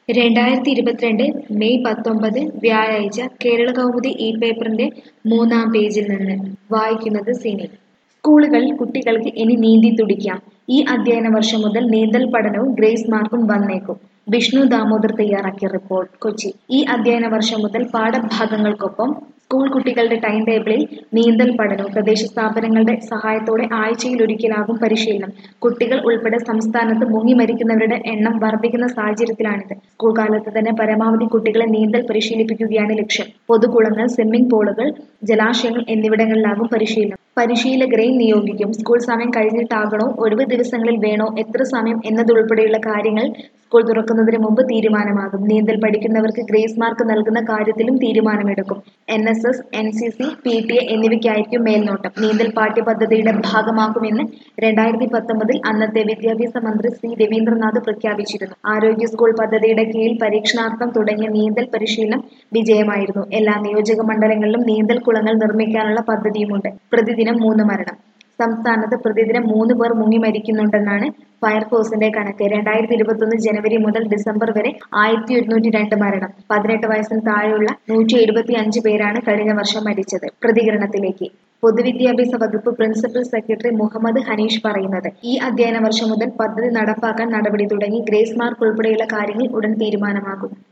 രണ്ടായിരത്തി ഇരുപത്തിരണ്ട് മെയ് പത്തൊമ്പത് വ്യാഴാഴ്ച കേരള കൗമുദി ഈ പേപ്പറിന്റെ മൂന്നാം പേജിൽ നിന്ന് വായിക്കുന്നത് സിനി സ്കൂളുകളിൽ കുട്ടികൾക്ക് ഇനി നീന്തി തുടിക്കാം ഈ അധ്യയന വർഷം മുതൽ നീന്തൽ പഠനവും ഗ്രേസ് മാർക്കും വന്നേക്കും വിഷ്ണു ദാമോദർ തയ്യാറാക്കിയ റിപ്പോർട്ട് കൊച്ചി ഈ അധ്യയന വർഷം മുതൽ പാഠഭാഗങ്ങൾക്കൊപ്പം സ്കൂൾ കുട്ടികളുടെ ടൈം ടേബിളിൽ നീന്തൽ പഠനവും പ്രദേശ സ്ഥാപനങ്ങളുടെ സഹായത്തോടെ ആഴ്ചയിൽ ഒരിക്കലാകും പരിശീലനം കുട്ടികൾ ഉൾപ്പെടെ സംസ്ഥാനത്ത് മുങ്ങി മരിക്കുന്നവരുടെ എണ്ണം വർദ്ധിക്കുന്ന സാഹചര്യത്തിലാണിത് സ്കൂൾ കാലത്ത് തന്നെ പരമാവധി കുട്ടികളെ നീന്തൽ പരിശീലിപ്പിക്കുകയാണ് ലക്ഷ്യം പൊതുകുളങ്ങൾ സ്വിമ്മിംഗ് പൂളുകൾ ജലാശയങ്ങൾ എന്നിവിടങ്ങളിലാകും പരിശീലനം പരിശീലകരെയും നിയോഗിക്കും സ്കൂൾ സമയം കഴിഞ്ഞിട്ടാകണോ ഒഴിവ് ദിവസങ്ങളിൽ വേണോ എത്ര സമയം എന്നതുൾപ്പെടെയുള്ള കാര്യങ്ങൾ സ്കൂൾ തുറക്കുന്നതിന് മുമ്പ് തീരുമാനമാകും നീന്തൽ പഠിക്കുന്നവർക്ക് ഗ്രേസ് മാർക്ക് നൽകുന്ന കാര്യത്തിലും തീരുമാനമെടുക്കും N S S N C C P T A എന്നിവയ്ക്കായിരിക്കും മേൽനോട്ടം നീന്തൽ പാഠ്യപദ്ധതിയുടെ ഭാഗമാക്കുമെന്ന് രണ്ടായിരത്തി പത്തൊമ്പതിൽ അന്നത്തെ വിദ്യാഭ്യാസ മന്ത്രി സി രവീന്ദ്രനാഥ് പ്രഖ്യാപിച്ചിരുന്നു ആരോഗ്യ സ്കൂൾ പദ്ധതിയുടെ കീഴിൽ പരീക്ഷണാർത്ഥം തുടങ്ങിയ നീന്തൽ പരിശീലനം വിജയമായിരുന്നു എല്ലാ നിയോജക മണ്ഡലങ്ങളിലും നീന്തൽ കുളങ്ങൾ നിർമ്മിക്കാനുള്ള പദ്ധതിയുമുണ്ട് പ്രതിദിനം മൂന്ന് മരണം സംസ്ഥാനത്ത് പ്രതിദിനം മൂന്ന് പേർ മുങ്ങി മരിക്കുന്നുണ്ടെന്നാണ് ഫയർഫോഴ്സിന്റെ കണക്ക് രണ്ടായിരത്തി ഇരുപത്തൊന്ന് ജനുവരി മുതൽ ഡിസംബർ വരെ ആയിരത്തി ഒരുന്നൂറ്റി രണ്ട് മരണം പതിനെട്ട് വയസ്സിന് താഴെയുള്ള നൂറ്റി എഴുപത്തി അഞ്ച് പേരാണ് കഴിഞ്ഞ വർഷം മരിച്ചത് പ്രതികരണത്തിലേക്ക് പൊതുവിദ്യാഭ്യാസ വകുപ്പ് പ്രിൻസിപ്പൽ സെക്രട്ടറി മുഹമ്മദ് ഹനീഷ് പറയുന്നത് ഈ അധ്യയന വർഷം മുതൽ പദ്ധതി നടപ്പാക്കാൻ നടപടി തുടങ്ങി ഗ്രേസ് മാർക്ക് ഉൾപ്പെടെയുള്ള കാര്യങ്ങൾ ഉടൻ തീരുമാനമാകും